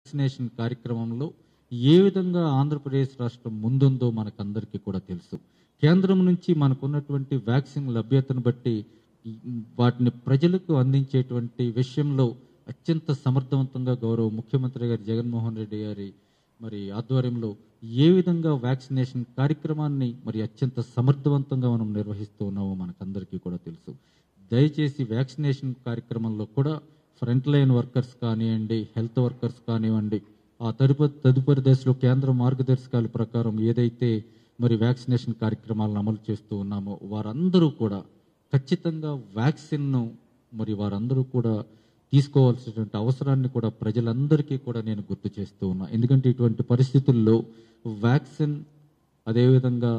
vaccination కార్యక్రమంలో ఏ విధంగా ఆంధ్రప్రదేశ్ రాష్ట్రం ముందుందో మనకందరికీ కూడా తెలుసు కేంద్రం నుంచి మనకున్నటువంటి వ్యాక్సిన్ లభ్యతను బట్టి ఈ- వాటిని ప్రజలకు అందించేటువంటి విషయంలో అత్యంత సమర్థవంతంగా గౌరవ ముఖ్యమంత్రి గారి జగన్మోహన్ రెడ్డి గారి మరి ఆధ్వర్యంలో ఏ విధంగా వ్యాక్సినేషన్ కార్యక్రమాన్ని మరి అత్యంత సమర్థవంతంగా మనం నిర్వహిస్తూ ఉన్నామో మనకందరికీ కూడా తెలుసు దయచేసి వ్యాక్సినేషన్ కార్యక్రమంలో కూడా ఫ్రంట్ లైన్ వర్కర్స్ కానివ్వండి హెల్త్ వర్కర్స్ కానివ్వండి ఆ తదుపరి తదుపరి దశలో కేంద్ర మార్గదర్శకాల ప్రకారం ఏదైతే మరి వ్యాక్సినేషన్ కార్యక్రమాలను అమలు చేస్తూ ఉన్నామో వారందరూ కూడా ఖచ్చితంగా వ్యాక్సిన్ను మరి వారందరూ కూడా తీసుకోవాల్సినటువంటి అవసరాన్ని కూడా ప్రజలందరికీ కూడా నేను గుర్తు చేస్తూ ఉన్నా ఎందుకంటే ఇటువంటి పరిస్థితుల్లో వ్యాక్సిన్ అదేవిధంగా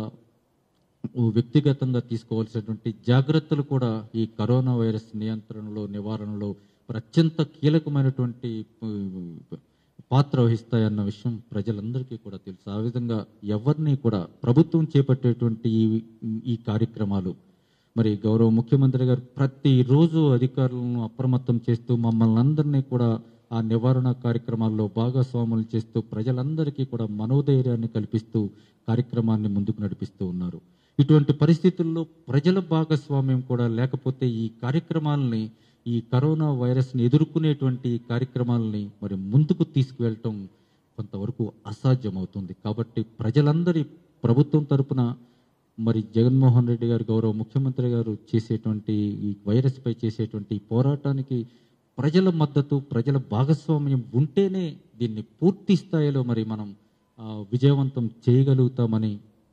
వ్యక్తిగతంగా తీసుకోవాల్సినటువంటి జాగ్రత్తలు కూడా ఈ కరోనా వైరస్ నియంత్రణలో నివారణలో మరి అత్యంత కీలకమైనటువంటి ఉ, పాత్ర వహిస్తాయన్న విషయం ప్రజలందరికీ కూడా తెలుసు ఆ విధంగా ఎవరిని కూడా ప్రభుత్వం చేపట్టేటువంటి ఈ ఈ కార్యక్రమాలు మరి గౌరవ ముఖ్యమంత్రి గారు ప్రతిరోజు అధికారులను అప్రమత్తం చేస్తూ మమ్మల్ని అందరినీ కూడా ఆ నివారణ కార్యక్రమాల్లో భాగస్వాములు చేస్తూ ప్రజలందరికీ కూడా మనోధైర్యాన్ని కల్పిస్తూ కార్యక్రమాన్ని ముందుకు నడిపిస్తూ ఉన్నారు ఇటువంటి పరిస్థితుల్లో ప్రజల భాగస్వామ్యం కూడా లేకపోతే ఈ కార్యక్రమాలని ఈ కరోనా వైరస్ని ఎదుర్కొనేటువంటి ఈ కార్యక్రమాలని మరి ముందుకు తీసుకువెళ్ళటం కొంతవరకు అసాధ్యమవుతుంది కాబట్టి ప్రజలందరి ప్రభుత్వం తరపున మరి జగన్మోహన్ రెడ్డి గారు గౌరవ ముఖ్యమంత్రి గారు చేసేటువంటి ఈ వైరస్ పై చేసేటువంటి ఈ పోరాటానికి ప్రజల మద్దతు ప్రజల భాగస్వామ్యం ఉంటేనే దీన్ని పూర్తి స్థాయిలో మరి మనం ఆ, విజయవంతం చేయగలుగుతామని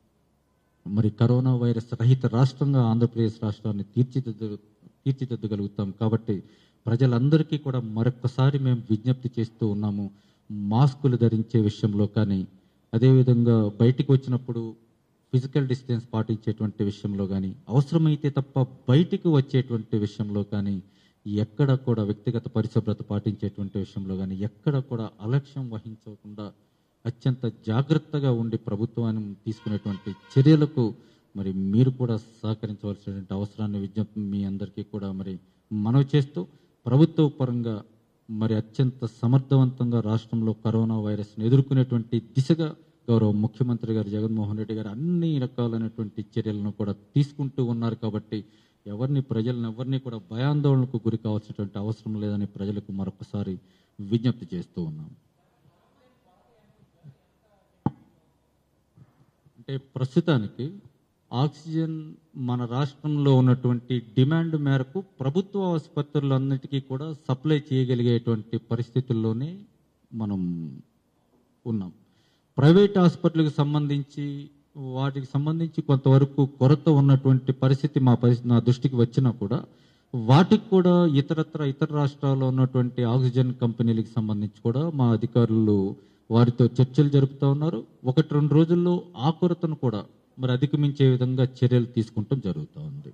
మరి కరోనా వైరస్ రహిత రాష్ట్రంగా ఆంధ్రప్రదేశ్ రాష్ట్రాన్ని తీర్చిదిద్ద తీర్చిదిద్దగలుగుతాం కాబట్టి ప్రజలందరికీ కూడా మరొకసారి మేము విజ్ఞప్తి చేస్తూ ఉన్నాము మాస్కులు ధరించే విషయంలో కానీ అదేవిధంగా బయటికి వచ్చినప్పుడు ఫిజికల్ డిస్టెన్స్ పాటించేటువంటి విషయంలో కానీ అవసరమైతే తప్ప బయటికి వచ్చేటువంటి విషయంలో కానీ ఎక్కడ కూడా వ్యక్తిగత పరిశుభ్రత పాటించేటువంటి విషయంలో కానీ ఎక్కడ కూడా అలక్ష్యం వహించకుండా అత్యంత జాగ్రత్తగా ఉండి ప్రభుత్వాన్ని తీసుకునేటువంటి చర్యలకు మరి మీరు కూడా సహకరించవలసినటువంటి అవసరాన్ని విజ్ఞప్తి మీ అందరికీ కూడా మరి మనవి చేస్తూ ప్రభుత్వ పరంగా మరి అత్యంత సమర్థవంతంగా రాష్ట్రంలో కరోనా వైరస్ను ఎదుర్కొనేటువంటి దిశగా గౌరవ ముఖ్యమంత్రి గారు జగన్మోహన్ రెడ్డి గారు అన్ని రకాలైనటువంటి చర్యలను కూడా తీసుకుంటూ ఉన్నారు కాబట్టి ఎవరిని ప్రజలను ఎవరిని కూడా భయాందోళనకు గురి కావాల్సినటువంటి అవసరం లేదని ప్రజలకు మరొకసారి విజ్ఞప్తి చేస్తూ ఉన్నాం అంటే ప్రస్తుతానికి ఆక్సిజన్ మన రాష్ట్రంలో ఉన్నటువంటి డిమాండ్ మేరకు ప్రభుత్వ ఆసుపత్రులన్నిటికీ కూడా సప్లై చేయగలిగేటువంటి పరిస్థితుల్లోనే మనం ఉన్నాం ప్రైవేట్ హాస్పిటల్కి సంబంధించి వాటికి సంబంధించి కొంతవరకు కొరత ఉన్నటువంటి పరిస్థితి మా పరిస్థితి నా దృష్టికి వచ్చినా కూడా వాటికి కూడా ఇతరత్ర ఇతర రాష్ట్రాల్లో ఉన్నటువంటి ఆక్సిజన్ కంపెనీలకు సంబంధించి కూడా మా అధికారులు వారితో చర్చలు జరుపుతూ ఉన్నారు ఒకటి రెండు రోజుల్లో ఆ కొరతను కూడా మరి అధిగమించే విధంగా చర్యలు తీసుకుంటాం జరుగుతూ ఉంది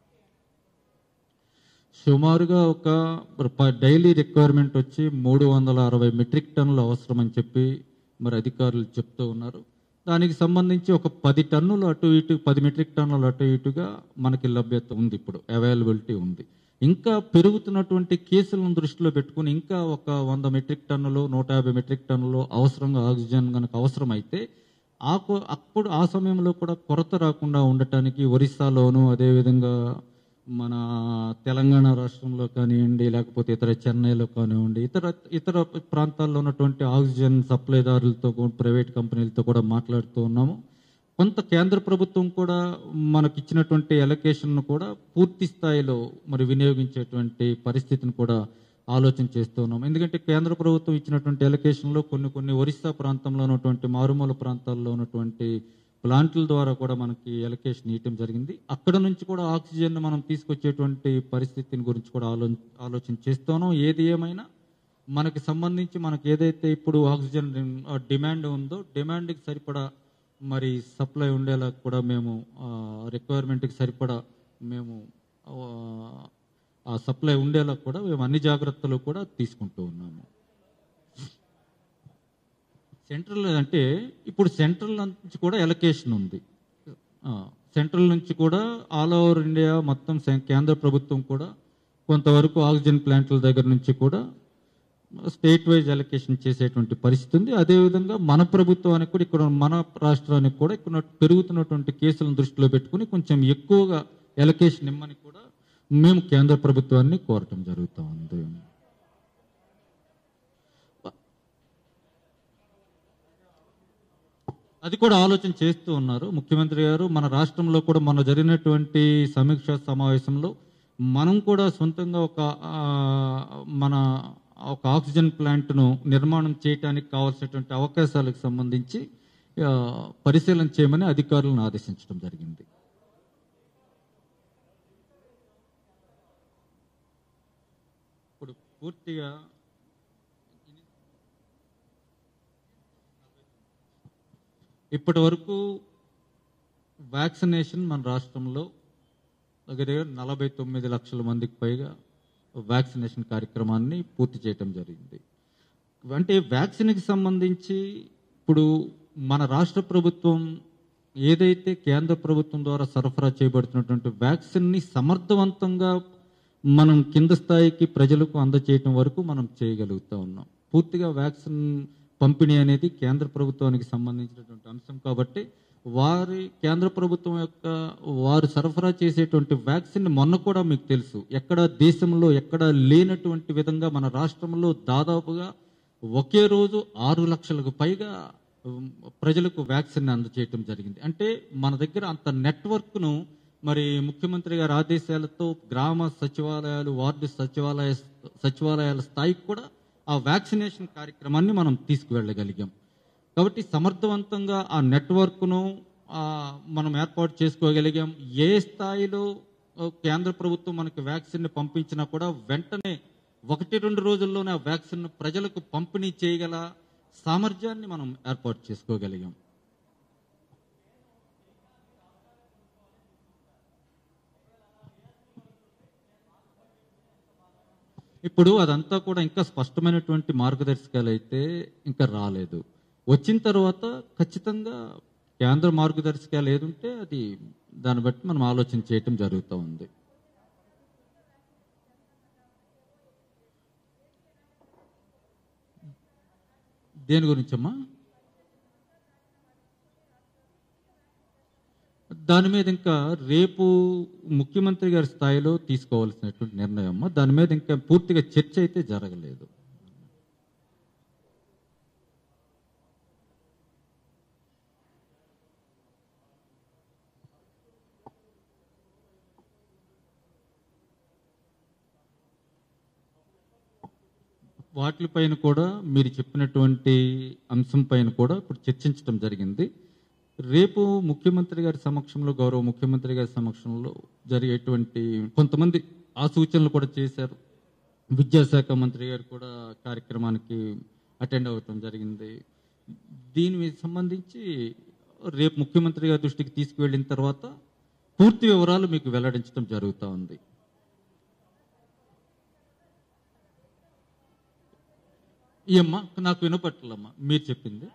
సుమారుగా ఒక మరి ప- డైలీ రిక్వైర్మెంట్ వచ్చి మూడు వందల అరవై మెట్రిక్ టన్నులు అవసరం అని చెప్పి మరి అధికారులు చెప్తూ ఉన్నారు దానికి సంబంధించి ఒక పది టన్నులు అటు ఇటు పది మెట్రిక్ టన్నులు అటు ఇటుగా మనకి లభ్యత ఉంది ఇప్పుడు అవైలబిలిటీ ఉంది ఇంకా పెరుగుతున్నటువంటి కేసులను దృష్టిలో పెట్టుకుని ఇంకా ఒక వంద మెట్రిక్ టన్నులు నూట యాభై మెట్రిక్ టన్నులు అవసరంగా ఆక్సిజన్ కనుక అవసరమైతే ఆ కొ- అప్పుడు ఆ సమయంలో కూడా కొరత రాకుండా ఉండటానికి ఒరిస్సాలోను అదేవిధంగా మన తెలంగాణ రాష్ట్రంలో కానివ్వండి లేకపోతే ఇతర చెన్నైలో కానివ్వండి ఇతర ఇతర ప్రాంతాల్లో ఉన్నటువంటి ఆక్సిజన్ సప్లైదారులతో కూడా ప్రైవేట్ కంపెనీలతో కూడా మాట్లాడుతూ ఉన్నాము కొంత కేంద్ర ప్రభుత్వం కూడా మనకి ఇచ్చినటువంటి ఎలకేషన్ను కూడా పూర్తి స్థాయిలో మరి వినియోగించేటువంటి పరిస్థితిని కూడా ఆలోచన చేస్తూ ఉన్నాం ఎందుకంటే కేంద్ర ప్రభుత్వం ఇచ్చినటువంటి ఎలకేషన్లో కొన్ని కొన్ని ఒరిస్సా ప్రాంతంలో ఉన్నటువంటి మారుమూల ప్రాంతాల్లో ఉన్నటువంటి ప్లాంట్ల ద్వారా కూడా మనకి ఎలకేషన్ ఇవ్వటం జరిగింది అక్కడ నుంచి కూడా ఆక్సిజన్ మనం తీసుకొచ్చేటువంటి పరిస్థితిని గురించి కూడా ఆలో ఆలోచన చేస్తున్నాం ఏది ఏమైనా మనకి సంబంధించి మనకి ఏదైతే ఇప్పుడు ఆక్సిజన్ డిమాండ్ ఉందో డిమాండ్కి సరిపడా మరి సప్లై ఉండేలా కూడా మేము రిక్వైర్మెంట్కి సరిపడా మేము ఆ, ఆ సప్లై ఉండేలా కూడా మేము అన్ని జాగ్రత్తలు కూడా తీసుకుంటూ ఉన్నాము సెంట్రల్ అంటే ఇప్పుడు సెంట్రల్ నుంచి కూడా ఎలకేషన్ ఉంది ఆ, సెంట్రల్ నుంచి కూడా ఆల్ ఓవర్ ఇండియా మొత్తం సెం- కేంద్ర ప్రభుత్వం కూడా కొంతవరకు ఆక్సిజన్ ప్లాంట్ల దగ్గర నుంచి కూడా స్టేట్ వైజ్ అలొకేషన్ చేసేటువంటి పరిస్థితి ఉంది అదేవిధంగా మన ప్రభుత్వానికి కూడా ఇక్కడ మన రాష్ట్రానికి కూడా ఇక్కడ పెరుగుతున్నటువంటి కేసులను దృష్టిలో పెట్టుకుని కొంచెం ఎక్కువగా ఎలకేషన్ ఇమ్మని కూడా మేము కేంద్ర ప్రభుత్వాన్ని కోరటం జరుగుతూ ఉంది అది కూడా ఆలోచన చేస్తూ ఉన్నారు ముఖ్యమంత్రి గారు మన రాష్ట్రంలో కూడా మన జరిగినటువంటి సమీక్ష సమావేశంలో మనం కూడా సొంతంగా ఒక ఆ, మన ఒక ఆక్సిజన్ ప్లాంట్ను నిర్మాణం చేయడానికి కావాల్సినటువంటి అవకాశాలకు సంబంధించి ఆ, పరిశీలన చేయమని అధికారులను ఆదేశించడం జరిగింది ఇప్పుడు పూర్తిగా ఇప్పటి వరకు వ్యాక్సినేషన్ మన రాష్ట్రంలో దగ్గర నలభై తొమ్మిది లక్షల మందికి పైగా వ్యాక్సినేషన్ కార్యక్రమాన్ని పూర్తి చేయటం జరిగింది అంటే వ్యాక్సిన్కి సంబంధించి ఇప్పుడు మన రాష్ట్ర ప్రభుత్వం ఏదైతే కేంద్ర ప్రభుత్వం ద్వారా సరఫరా చేయబడుతున్నటువంటి వ్యాక్సిన్ని సమర్థవంతంగా మనం కింద స్థాయికి ప్రజలకు అందచేయటం వరకు మనం చేయగలుగుతా ఉన్నాం పూర్తిగా వ్యాక్సిన్ పంపిణీ అనేది కేంద్ర ప్రభుత్వానికి సంబంధించినటువంటి అంశం కాబట్టి వారి కేంద్ర ప్రభుత్వం యొక్క వారు సరఫరా చేసేటువంటి వ్యాక్సిన్ మొన్న కూడా మీకు తెలుసు ఎక్కడ దేశంలో ఎక్కడ లేనటువంటి విధంగా మన రాష్ట్రంలో దాదాపుగా ఒకే రోజు ఆరు లక్షలకు పైగా ఉమ్, ప్రజలకు వ్యాక్సిన్ అందజేయటం జరిగింది అంటే మన దగ్గర అంత నెట్వర్క్ను మరి ముఖ్యమంత్రి గారి ఆదేశాలతో గ్రామ సచివాలయాలు వార్డు సచివాలయ సచివాలయాల స్థాయికి కూడా ఆ వ్యాక్సినేషన్ కార్యక్రమాన్ని మనం తీసుకువెళ్ళగలిగాం కాబట్టి సమర్థవంతంగా ఆ నెట్వర్క్ను ఆ, మనం ఏర్పాటు చేసుకోగలిగాం ఏ స్థాయిలో ఆ, కేంద్ర ప్రభుత్వం మనకి వ్యాక్సిన్ పంపించినా కూడా వెంటనే ఒకటి రెండు రోజుల్లోనే ఆ వ్యాక్సిన్ ప్రజలకు పంపిణీ చేయగల సామర్థ్యాన్ని మనం ఏర్పాటు చేసుకోగలిగాం ఇప్పుడు అదంతా కూడా ఇంకా స్పష్టమైనటువంటి మార్గదర్శకాలు అయితే ఇంకా రాలేదు వచ్చిన తర్వాత ఖచ్చితంగా కేంద్ర మార్గదర్శకాలు ఏదుంటే అది దాన్ని బట్టి మనం ఆలోచన చేయటం జరుగుతూ ఉంది దేని గురించమ్మా దాని మీద ఇంకా రేపు ముఖ్యమంత్రి గారి స్థాయిలో తీసుకోవాల్సినటువంటి నిర్ణయం అమ్మా దాని మీద ఇంకా పూర్తిగా చర్చ అయితే జరగలేదు వాటిపైన కూడా మీరు చెప్పినటువంటి అంశం పైన కూడా ఇప్పుడు చర్చించడం జరిగింది రేపు ముఖ్యమంత్రి గారి సమక్షంలో గౌరవ ముఖ్యమంత్రి గారి సమక్షంలో జరిగేటువంటి కొంతమంది ఆ సూచనలు కూడా చేశారు విద్యాశాఖ మంత్రి గారు కూడా కార్యక్రమానికి అటెండ్ అవ్వటం జరిగింది దీని మీద సంబంధించి రేపు ముఖ్యమంత్రి గారి దృష్టికి తీసుకువెళ్ళిన తర్వాత పూర్తి వివరాలు మీకు వెల్లడించడం జరుగుతూ ఉంది ఈ అమ్మ నాకు వినపట్లమ్మా మీరు చెప్పింది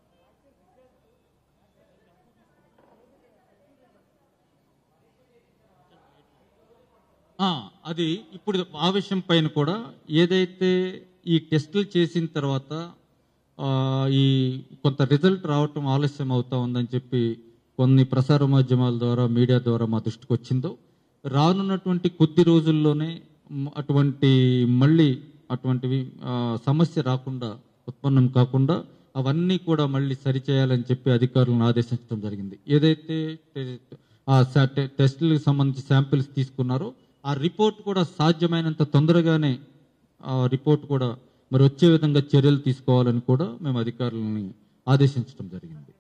ఆ, అది ఇప్పుడు ఆ విషయం పైన కూడా ఏదైతే ఈ టెస్టులు చేసిన తర్వాత ఆ, ఈ కొంత రిజల్ట్ రావటం ఆలస్యం అవుతా ఉందని చెప్పి కొన్ని ప్రసార మాధ్యమాల ద్వారా మీడియా ద్వారా మా దృష్టికి వచ్చిందో రానున్నటువంటి కొద్ది రోజుల్లోనే మ్, అటువంటి మళ్ళీ అటువంటివి ఆ, సమస్య రాకుండా ఉత్పన్నం కాకుండా అవన్నీ కూడా మళ్ళీ సరిచేయాలని చెప్పి అధికారులను ఆదేశించడం జరిగింది ఏదైతే టె- ఆ సా- టె- టెస్టులకు సంబంధించి శాంపిల్స్ తీసుకున్నారో ఆ రిపోర్ట్ కూడా సాధ్యమైనంత తొందరగానే ఆ రిపోర్ట్ కూడా మరి వచ్చే విధంగా చర్యలు తీసుకోవాలని కూడా మేము అధికారులని ఆదేశించడం జరిగింది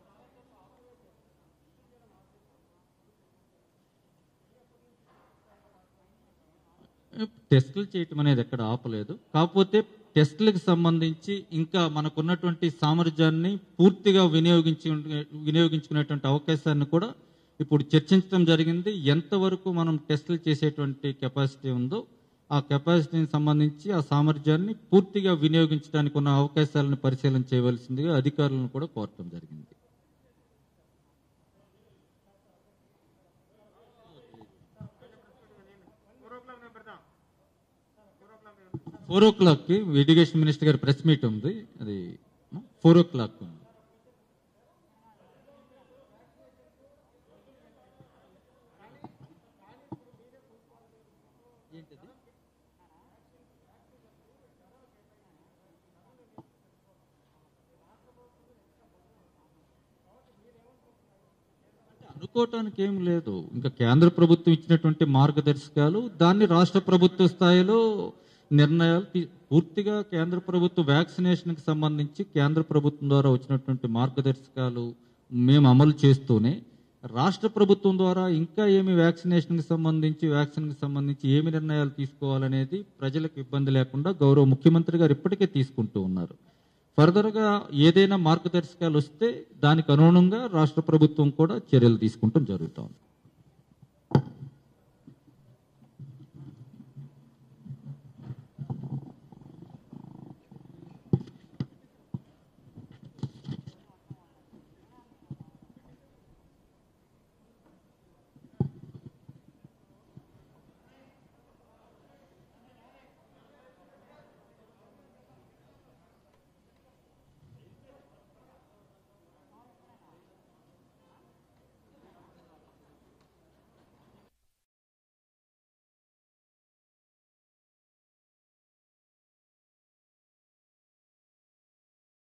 టెస్టులు చేయటం అనేది ఎక్కడ ఆపలేదు కాకపోతే టెస్టులకు సంబంధించి ఇంకా మనకున్నటువంటి సామర్థ్యాన్ని పూర్తిగా వినియోగించు వినియోగించుకునేటువంటి అవకాశాన్ని కూడా ఇప్పుడు చర్చించడం జరిగింది ఎంతవరకు మనం టెస్టులు చేసేటువంటి కెపాసిటీ ఉందో ఆ కెపాసిటీని సంబంధించి ఆ సామర్థ్యాన్ని పూర్తిగా వినియోగించడానికి ఉన్న అవకాశాలను పరిశీలన చేయవలసిందిగా అధికారులను కూడా కోరటం జరిగింది ఫోర్ ఓ క్లాక్కి ఎడ్యుకేషన్ మినిస్టర్ గారి ప్రెస్ మీట్ ఉంది అది ఫోర్ ఓ క్లాక్ ఉంది అనుకోవటానికి ఏం లేదు ఇంకా కేంద్ర ప్రభుత్వం ఇచ్చినటువంటి మార్గదర్శకాలు దాన్ని రాష్ట్ర ప్రభుత్వ స్థాయిలో నిర్ణయాలు తీ- పూర్తిగా కేంద్ర ప్రభుత్వ వ్యాక్సినేషన్కి సంబంధించి కేంద్ర ప్రభుత్వం ద్వారా వచ్చినటువంటి మార్గదర్శకాలు మేము అమలు చేస్తూనే రాష్ట్ర ప్రభుత్వం ద్వారా ఇంకా ఏమి వ్యాక్సినేషన్కి సంబంధించి వ్యాక్సిన్కి సంబంధించి ఏమి నిర్ణయాలు తీసుకోవాలనేది ప్రజలకు ఇబ్బంది లేకుండా గౌరవ ముఖ్యమంత్రి గారు ఇప్పటికే తీసుకుంటూ ఉన్నారు ఫర్దర్గా ఏదైనా మార్గదర్శకాలు వస్తే దానికి అనుగుణంగా రాష్ట్ర ప్రభుత్వం కూడా చర్యలు తీసుకుంటాం జరుగుతోంది